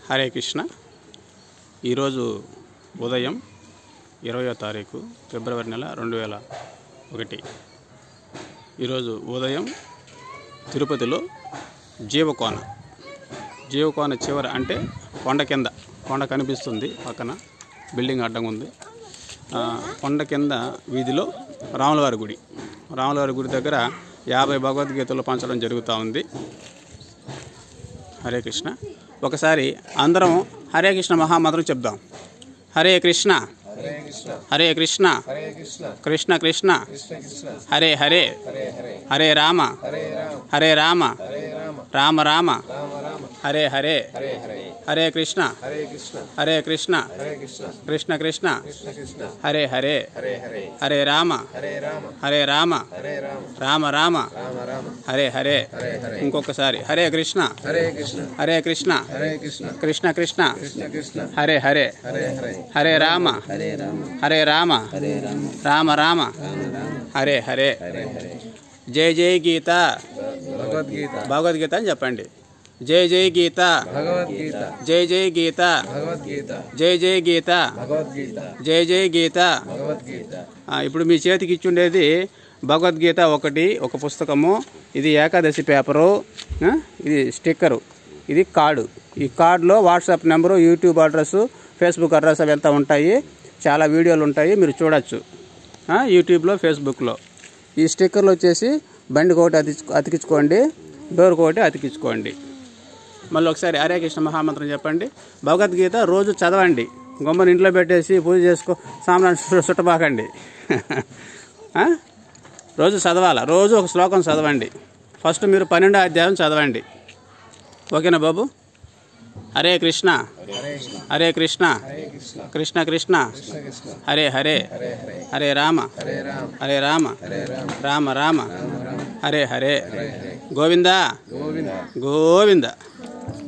హరే కృష్ణ ఈరోజు ఉదయం ఇరవయో తారీఖు ఫిబ్రవరి నెల రెండు వేల ఒకటి ఈరోజు ఉదయం తిరుపతిలో జీవకోన జీవకోన చివర అంటే కొండ కింద కొండ కనిపిస్తుంది పక్కన బిల్డింగ్ అడ్డంగా ఉంది ఆ, కొండ కింద వీధిలో రాములవారి గుడి రాములవారి గుడి దగ్గర యాభై భగవద్గీతలు పంచడం జరుగుతూ ఉంది హరే కృష్ణ ఒకసారి అందరం హరే కృష్ణ మహామంత్రం చెప్దాం హరే కృష్ణ హరే కృష్ణ హరే కృష్ణ హరే కృష్ణ కృష్ణ కృష్ణ కృష్ణ కృష్ణ హరే హరే హరే హరే హరే రామ హరే రామ హరే రామ హరే రామ రామ రామ రామ రామ హరే హరే హరే హరే హరే కృష్ణ హరే కృష్ణ హరే కృష్ణ హరే కృష్ణ కృష్ణ కృష్ణ కృష్ణ కృష్ణ హరే హరే హరే హరే హరే రామ హరే రామ హరే రామ హరే రామ రామ రామ రామ రామ హరే హరే హరే హరే ఇంకొకసారి హరే కృష్ణ హరే కృష్ణ హరే కృష్ణ హరే కృష్ణ కృష్ణ కృష్ణ కృష్ణ కృష్ణ హరే హరే హరే హరే హరే రామ హరే రామ హరే రామ హరే రామ రామ రామ రామ రామ హరే హరే హరే హరే జై జై గీత భగవద్గీత భగవద్గీత అని చెప్పండి జై జై గీత భగవద్గీత జై జై గీత భగవద్గీత జై జై గీత భగవద్గీత జై జై గీత భగవద్గీత ఆ, ఇప్పుడు మీ చేతికి ఇచ్చుండేది భగవద్గీత ఒకటి ఒక పుస్తకము ఇది ఏకాదశి పేపరు ఆ, ఇది స్టిక్కరు ఇది కార్డు ఈ కార్డులో WhatsApp number YouTube address Facebook address అవి అంతా ఉంటాయి చాలా వీడియోలు ఉంటాయి మీరు చూడొచ్చు ఆ, యూట్యూబ్లో ఫేస్బుక్లో ఈ స్టిక్కర్లు వచ్చేసి బండికి ఒకటి అతికి అతికించుకోండి డోర్కి ఒకటి అతికించుకోండి మళ్ళీ ఒకసారి హరే కృష్ణ మహామంత్రం చెప్పండి భగవద్గీత రోజు చదవండి గొమ్మని ఇంట్లో పెట్టేసి పూజ చేసుకో సామాన్ చుట్టబాకండి ఆ? రోజు చదవాలా రోజు ఒక శ్లోకం చదవండి ఫస్ట్ మీరు పన్నెండో అధ్యాయం చదవండి ఓకేనా బాబు హరే కృష్ణ హరే కృష్ణ హరే కృష్ణ హరే కృష్ణ కృష్ణ కృష్ణ కృష్ణ కృష్ణ హరే హరే హరే హరే హరే రామ హరే రామ హరే రామ హరే రామ రామ రామ రామ రామ హరే హరే హరే హరే గోవిందా గోవింద గోవింద